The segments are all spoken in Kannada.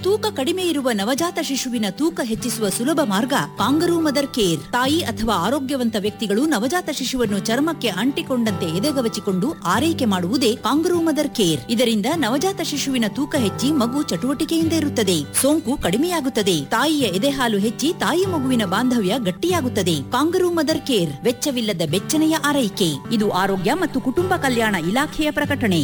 ತೂಕ ಕಡಿಮೆ ಇರುವ ನವಜಾತ ಶಿಶುವಿನ ತೂಕ ಹೆಚ್ಚಿಸುವ ಸುಲಭ ಮಾರ್ಗ ಕಾಂಗರೂ ಮದರ್ ಕೇರ್ ತಾಯಿ ಅಥವಾ ಆರೋಗ್ಯವಂತ ವ್ಯಕ್ತಿಗಳು ನವಜಾತ ಶಿಶುವನ್ನು ಚರ್ಮಕ್ಕೆ ಅಂಟಿಕೊಂಡಂತೆ ಎದೆಗವಚಿಕೊಂಡು ಆರೈಕೆ ಮಾಡುವುದೇ ಕಾಂಗರೂ ಮದರ್ ಕೇರ್ ಇದರಿಂದ ನವಜಾತ ಶಿಶುವಿನ ತೂಕ ಹೆಚ್ಚಿ ಮಗು ಚಟುವಟಿಕೆಯಿಂದ ಇರುತ್ತದೆ ಸೋಂಕು ಕಡಿಮೆಯಾಗುತ್ತದೆ ತಾಯಿಯ ಎದೆಹಾಲು ಹೆಚ್ಚಿ ತಾಯಿ ಮಗುವಿನ ಬಾಂಧವ್ಯ ಗಟ್ಟಿಯಾಗುತ್ತದೆ ಕಾಂಗರೂ ಮದರ್ ಕೇರ್ ವೆಚ್ಚವಿಲ್ಲದ ಬೆಚ್ಚನೆಯ ಆರೈಕೆ ಇದು ಆರೋಗ್ಯ ಮತ್ತು ಕುಟುಂಬ ಕಲ್ಯಾಣ ಇಲಾಖೆಯ ಪ್ರಕಟಣೆ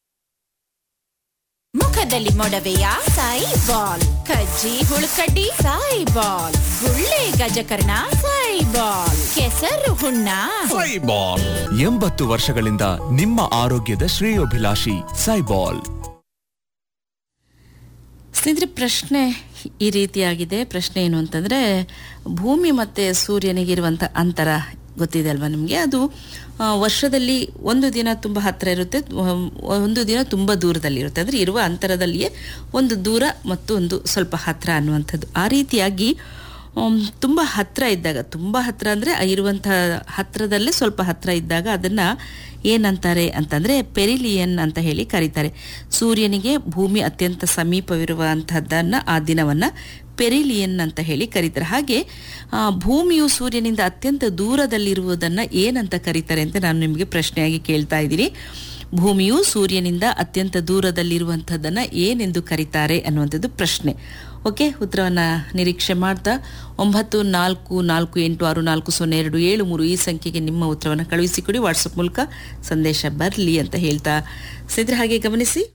ಮುಖದಲ್ಲಿ ಮೊಡವೆಯ ಸಾಯಿ ಬಾಲ್ ಕಜ್ಜಿ ಹುಳುಕಡ್ಡಿ ಸಾಯಿ ಬಾಲ್ ಗುಳ್ಳೆ ಗಜಕರ್ಣ ಸಾಯಿ ಬಾಲ್ ಕೆಸರು ಹುಣ್ಣ ಸೈಬಾಲ್ ಎಂಬತ್ತು ವರ್ಷಗಳಿಂದ ನಿಮ್ಮ ಆರೋಗ್ಯದ ಶ್ರೇಯೋಭಿಲಾಷಿ ಸೈಬಾಲ್ ಸ್ನೇಹಿತರೆ ಪ್ರಶ್ನೆ ಈ ರೀತಿಯಾಗಿದೆ ಪ್ರಶ್ನೆ ಏನು ಅಂತಂದರೆ ಭೂಮಿ ಮತ್ತು ಸೂರ್ಯನಿಗಿರುವಂಥ ಅಂತರ ಗೊತ್ತಿದೆ ಅಲ್ವಾ ನಿಮಗೆ ಅದು ಆ, ವರ್ಷದಲ್ಲಿ ಒಂದು ದಿನ ತುಂಬ ಹತ್ತಿರ ಇರುತ್ತೆ ಒಂ- ಒಂದು ದಿನ ತುಂಬ ದೂರದಲ್ಲಿರುತ್ತೆ ಅಂದರೆ ಇರುವ ಅಂತರದಲ್ಲಿಯೇ ಒಂದು ದೂರ ಮತ್ತು ಒಂದು ಸ್ವಲ್ಪ ಹತ್ತಿರ ಅನ್ನುವಂಥದ್ದು ಆ ರೀತಿಯಾಗಿ ಆಮ್, ತುಂಬ ಹತ್ತಿರ ಇದ್ದಾಗ ತುಂಬ ಹತ್ತಿರ ಅಂದರೆ ಇರುವಂಥ ಹತ್ತಿರದಲ್ಲೇ ಸ್ವಲ್ಪ ಹತ್ತಿರ ಇದ್ದಾಗ ಅದನ್ನು ಏನಂತಾರೆ ಅಂತಂದರೆ ಪೆರಿಲಿಯನ್ ಅಂತ ಹೇಳಿ ಕರೀತಾರೆ ಸೂರ್ಯನಿಗೆ ಭೂಮಿ ಅತ್ಯಂತ ಸಮೀಪವಿರುವಂಥದ್ದನ್ನು ಆ ದಿನವನ್ನು ಪೆರಿಲಿಯನ್ ಅಂತ ಹೇಳಿ ಕರೀತಾರೆ ಹಾಗೆ ಆ, ಭೂಮಿಯು ಸೂರ್ಯನಿಂದ ಅತ್ಯಂತ ದೂರದಲ್ಲಿರುವುದನ್ನು ಏನಂತ ಕರೀತಾರೆ ಅಂತ ನಾನು ನಿಮಗೆ ಪ್ರಶ್ನೆಯಾಗಿ ಕೇಳ್ತಾ ಇದ್ದೀನಿ ಭೂಮಿಯು ಸೂರ್ಯನಿಂದ ಅತ್ಯಂತ ದೂರದಲ್ಲಿರುವಂಥದ್ದನ್ನು ಏನೆಂದು ಕರೀತಾರೆ ಅನ್ನುವಂಥದ್ದು ಪ್ರಶ್ನೆ ಓಕೆ ಉತ್ತರವನ್ನು ನಿರೀಕ್ಷೆ ಮಾಡ್ತಾ ಒಂಬತ್ತು ನಾಲ್ಕು ನಾಲ್ಕು ಎಂಟು ಆರು ನಾಲ್ಕು ಸೊನ್ನೆ ಎರಡು ಏಳು ಮೂರು ಈ ಸಂಖ್ಯೆಗೆ ನಿಮ್ಮ ಉತ್ತರವನ್ನು ಕಳುಹಿಸಿಕೊಡಿ ವಾಟ್ಸಪ್ ಮೂಲಕ ಸಂದೇಶ ಬರಲಿ ಅಂತ ಹೇಳ್ತಾ ಸ್ನೇಹಿತರೆ ಹಾಗೆ ಗಮನಿಸಿ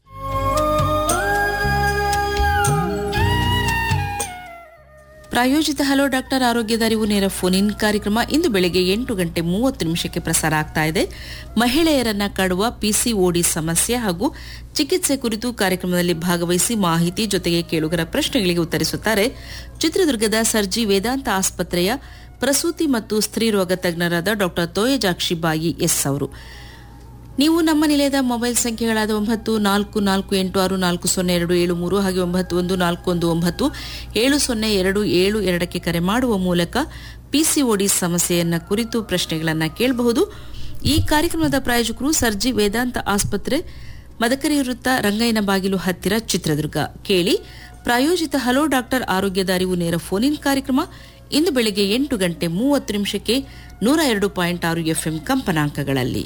ಪ್ರಾಯೋಜಿತ ಹಲೋ ಡಾಕ್ಟರ್ ಆರೋಗ್ಯದ ಅರಿವು ನೇರ ಫೋನ್ ಇನ್ ಕಾರ್ಯಕ್ರಮ ಇಂದು ಬೆಳಗ್ಗೆ ಎಂಟು ಗಂಟೆ ಮೂವತ್ತು ನಿಮಿಷಕ್ಕೆ ಪ್ರಸಾರ ಆಗ್ತಾ ಇದೆ ಮಹಿಳೆಯರನ್ನ ಕಾಡುವ ಪಿಸಿಒಡಿ ಸಮಸ್ಯೆ ಹಾಗೂ ಚಿಕಿತ್ಸೆ ಕುರಿತು ಕಾರ್ಯಕ್ರಮದಲ್ಲಿ ಭಾಗವಹಿಸಿ ಮಾಹಿತಿ ಜೊತೆಗೆ ಕೇಳುಗರ ಪ್ರಶ್ನೆಗಳಿಗೆ ಉತ್ತರಿಸುತ್ತಾರೆ ಚಿತ್ರದುರ್ಗದ ಸರ್ಜಿ ವೇದಾಂತ ಆಸ್ಪತ್ರೆಯ ಪ್ರಸೂತಿ ಮತ್ತು ಸ್ತ್ರೀರೋಗ ತಜ್ಞರಾದ ಡಾಕ್ಟರ್ ತೋಯಜಾಕ್ಷಿ ಬಾಯಿ ಎಸ್ ಅವರು ನೀವು ನಮ್ಮ ನಿಲಯದ ಮೊಬೈಲ್ ಸಂಖ್ಯೆಗಳಾದ ಒಂಬತ್ತು ನಾಲ್ಕು ನಾಲ್ಕು ಎಂಟು ಆರು ನಾಲ್ಕು ಸೊನ್ನೆ ಎರಡು ಏಳು ಮೂರು ಹಾಗೆ ಒಂಬತ್ತು ಒಂದು ನಾಲ್ಕು ಒಂದು ಒಂಬತ್ತು ಏಳು ಸೊನ್ನೆ ಎರಡು ಏಳು ಎರಡಕ್ಕೆ ಕರೆ ಮಾಡುವ ಮೂಲಕ ಪಿಸಿಒಡಿ ಸಮಸ್ಯೆಯನ್ನ ಕುರಿತು ಪ್ರಶ್ನೆಗಳನ್ನು ಕೇಳಬಹುದು ಈ ಕಾರ್ಯಕ್ರಮದ ಪ್ರಾಯೋಜಕರು ಸರ್ಜಿ ವೇದಾಂತ ಆಸ್ಪತ್ರೆ ಮದಕರಿ ವೃತ್ತ ರಂಗಯ್ಯನ ಬಾಗಿಲು ಹತ್ತಿರ ಚಿತ್ರದುರ್ಗ ಕೇಳಿ ಪ್ರಾಯೋಜಿತ ಹಲೋ ಡಾಕ್ಟರ್ ಆರೋಗ್ಯದ ಅರಿವು ನೇರ ಫೋನ್ ಇನ್ ಕಾರ್ಯಕ್ರಮ ಇಂದು ಬೆಳಗ್ಗೆ ಎಂಟು ಗಂಟೆ ಮೂವತ್ತು ನಿಮಿಷಕ್ಕೆ ನೂರ ಎರಡು ಪಾಯಿಂಟ್ ಆರು ಎಫ್ಎಂ ಕಂಪನಾಂಕಗಳಲ್ಲಿ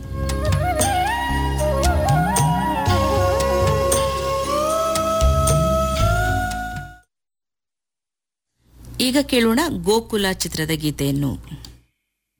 ಈಗ ಕೇಳೋಣ ಗೋಕುಲ ಚಿತ್ರದ ಗೀತೆಯನ್ನು